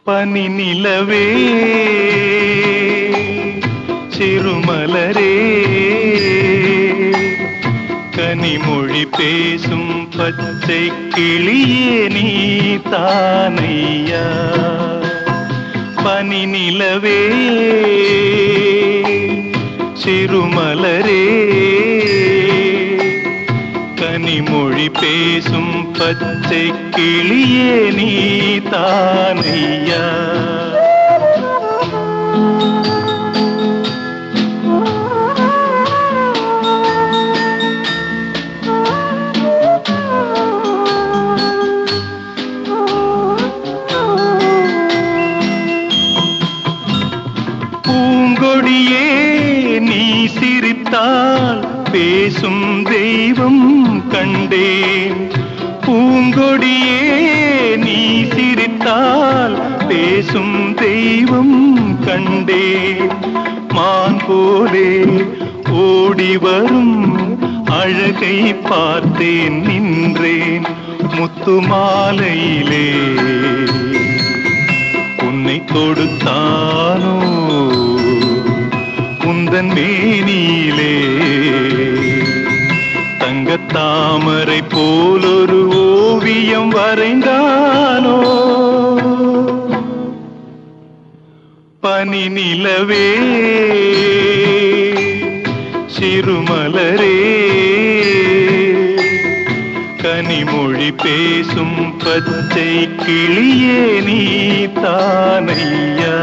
பனி நிலவே சிறுமலரே கனிமொழி பேசும் பச்சை கிளியே நீ தானையா பனி நிலவே சிறுமலரே கனிமொழி பேசும் பச்சை கிளியே நீ தானையா பூங்கொடியே நீ சிரித்தால் பேசும் தெய்வம் கண்டேன் பூங்கொடியே நீ சிரித்தால் பேசும் தெய்வம் கண்டேன் மான் போலே ஓடி வரும் அழகை பார்த்தேன் நின்றேன் முத்து மாலையிலே உன்னை கொடுத்தானோ உந்தன் மேனியிலே தங்கத் தாமரை போலொரு ஓவியம் வரைந்தானோ பனி நிலவே சிறுமலரே கனிமொழி பேசும் பச்சை கிளியே நீ தானையா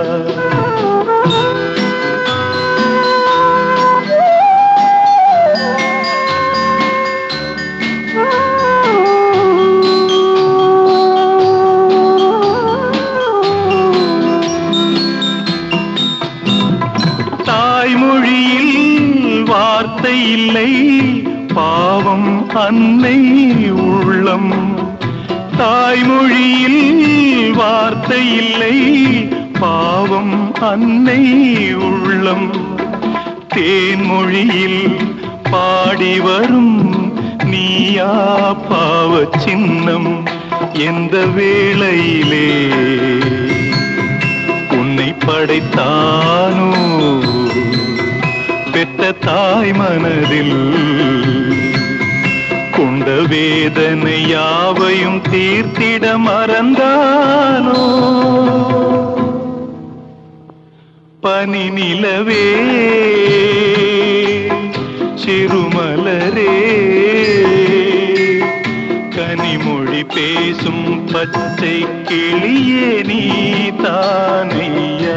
தாய்மொழியில் வார்த்தை இல்லை பாவம் அன்னை உள்ளம் தாய்மொழியில் வார்த்தை இல்லை பாவம் அன்னை உள்ளம் தேன்மொழியில் பாடி வரும் நீயா பாவ சின்னம் எந்த வேளையிலே உன்னை படைத்தானோ பெற்ற தாய் மனதில் கொண்ட வேதனை யாவையும் தீர்த்திட மறந்தானோ பனி நிலவே சிறுமலரே கனிமொழி பேசும் பச்சை கிளியே நீ தானையா